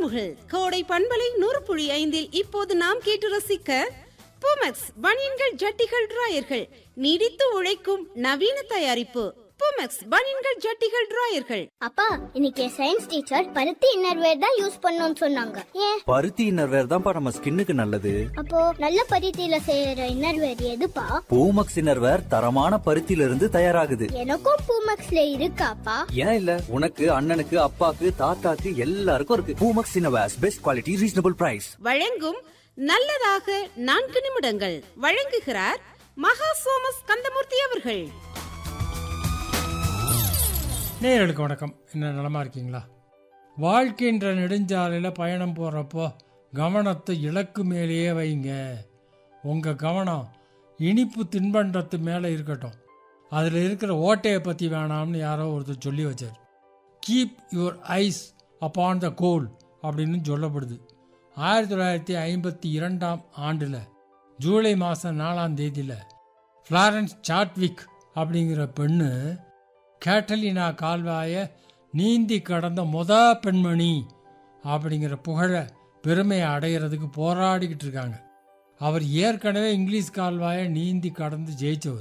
உறவுகள் கோடை பண்பலை நூறு புள்ளி ஐந்தில் இப்போது நாம் கேட்டு ரசிக்க புமெக்ஸ் பனியன்கள் ஜட்டிகள் டிராயர்கள் நீடித்து உழைக்கும் நவீன தயாரிப்பு புமெக்ஸ் பனியன்கள் ஜட்டிகள் டிராயர்கள் அப்பா இன்னைக்கு சயின்ஸ் டீச்சர் பருத்தி இன்னர்வேர் தான் யூஸ் பண்ணணும்னு சொன்னாங்க ஏன் பருத்தி இன்னர்வேர் தான்ப்பா நம்ம ஸ்கின்னுக்கு நல்லது அப்போ நல்ல பருத்தியில செய்யற இன்னர்வேர் எதுப்பா பூமக்ஸ் இன்னர்வேர் தரமான பருத்தியில இருந்து தயாராகுது எனக்கும் பூமக்ஸ்ல இருக்காப்பா ஏன் இல்ல உனக்கு அண்ணனுக்கு அப்பாக்கு தாத்தாக்கு எல்லாருக்கும் இருக்கு Poomex innerwears best quality reasonable price வழங்கும் நல்லதாக நான்கு நிமிடங்கள் வழங்குகிறார் மகா சோமஸ் கந்தமூர்த்தி அவர்கள் நேயர்களுக்கு வணக்கம் என்ன நலமா இருக்கீங்களா வாழ்க்கைன்ற நெடுஞ்சாலையில் பயணம் போகிறப்போ கவனத்தை இலக்கு மேலேயே வைங்க உங்கள் கவனம் இனிப்பு தின்பண்டத்து மேலே இருக்கட்டும் அதில் இருக்கிற ஓட்டையை பற்றி வேணாம்னு யாரோ ஒருத்தர் சொல்லி வச்சார் keep your eyes upon the goal அப்படின்னு சொல்லப்படுது ஆயிரத்தி தொள்ளாயிரத்தி ஐம்பத்தி இரண்டாம் ஆண்டில் ஜூலை மாதம் நாலாம் தேதியில் ஃப்ளாரன்ஸ் சாட்விக் அப்படிங்கிற பெண்ணு கேட்டலினா கால்வாயை நீந்தி கடந்த மொத பெண்மணி அப்படிங்கிற புகழ பெருமையை அடையிறதுக்கு போராடிக்கிட்டு இருக்காங்க அவர் ஏற்கனவே இங்கிலீஷ் கால்வாயை நீந்தி கடந்து ஜெயிச்சவர்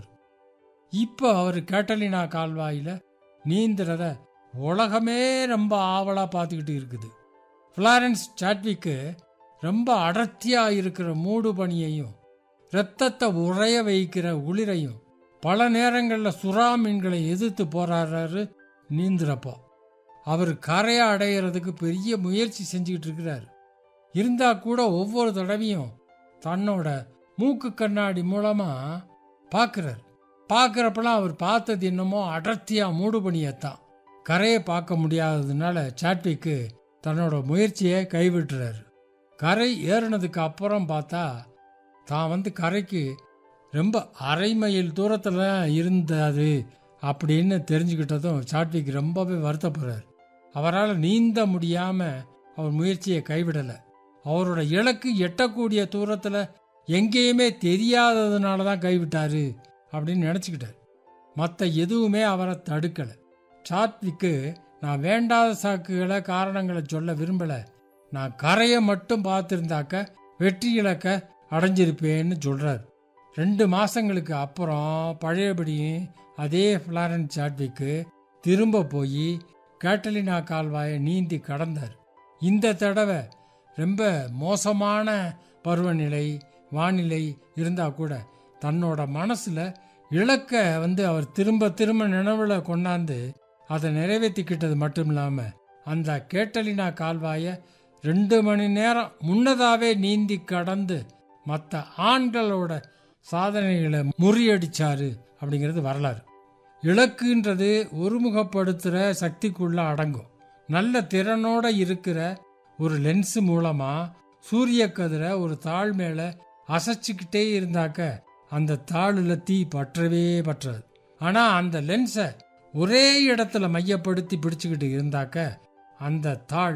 இப்போ அவர் கேட்டலினா கால்வாயில் நீந்துறத உலகமே ரொம்ப ஆவலாக பார்த்துக்கிட்டு இருக்குது ஃப்ளாரன்ஸ் சாட்விக்கு ரொம்ப அடர்த்தியாக இருக்கிற மூடு பனியையும் இரத்தத்தை உறைய வைக்கிற உளிரையும் பல நேரங்களில் சுறா மீன்களை எதிர்த்து போராடுறாரு நீந்துறப்போ அவர் கரையை அடையிறதுக்கு பெரிய முயற்சி செஞ்சுக்கிட்டு இருக்கிறார் இருந்தா கூட ஒவ்வொரு தடவையும் தன்னோட மூக்கு கண்ணாடி மூலமா பார்க்குறார் பார்க்குறப்பெல்லாம் அவர் பார்த்தது என்னமோ அடர்த்தியாக மூடு பணியத்தான் கரையை பார்க்க முடியாததுனால சாட்விக்கு தன்னோட முயற்சியை கைவிட்டுறாரு கரை ஏறினதுக்கு அப்புறம் பார்த்தா தான் வந்து கரைக்கு ரொம்ப அரை மைல் தூரத்தில் இருந்தது அப்படின்னு தெரிஞ்சுக்கிட்டதும் சாட்விக் ரொம்பவே வருத்தப்படுறார் அவரால் நீந்த முடியாமல் அவர் முயற்சியை கைவிடலை அவரோட இலக்கு எட்டக்கூடிய தூரத்தில் எங்கேயுமே தெரியாததுனால தான் கைவிட்டாரு அப்படின்னு நினச்சிக்கிட்டார் மற்ற எதுவுமே அவரை தடுக்கலை சாத்விக்கு நான் வேண்டாத சாக்குகளை காரணங்களை சொல்ல விரும்பலை நான் கரையை மட்டும் பார்த்துருந்தாக்க வெற்றி இலக்க அடைஞ்சிருப்பேன்னு சொல்கிறார் ரெண்டு மாதங்களுக்கு அப்புறம் பழையபடி அதே ஃப்ளாரன்ஸ் சாட்விக்கு திரும்ப போய் கேட்டலினா கால்வாயை நீந்தி கடந்தார் இந்த தடவை ரொம்ப மோசமான பருவநிலை வானிலை இருந்தால் கூட தன்னோட மனசில் இலக்க வந்து அவர் திரும்ப திரும்ப நினைவில் கொண்டாந்து அதை நிறைவேற்றிக்கிட்டது மட்டும் இல்லாமல் அந்த கேட்டலினா கால்வாயை ரெண்டு மணி நேரம் முன்னதாகவே நீந்தி கடந்து மற்ற ஆண்களோட சாதனைகளை முறியடிச்சாரு அப்படிங்கிறது வரலாறு இலக்குன்றது ஒருமுகப்படுத்துகிற சக்திக்குள்ள அடங்கும் நல்ல திறனோட இருக்கிற ஒரு லென்ஸ் மூலமா சூரிய கதிரை ஒரு தாள் மேல அசைச்சுக்கிட்டே இருந்தாக்க அந்த தாளில் தீ பற்றவே பற்றாது ஆனா அந்த லென்ஸை ஒரே இடத்துல மையப்படுத்தி பிடிச்சுக்கிட்டு இருந்தாக்க அந்த தாள்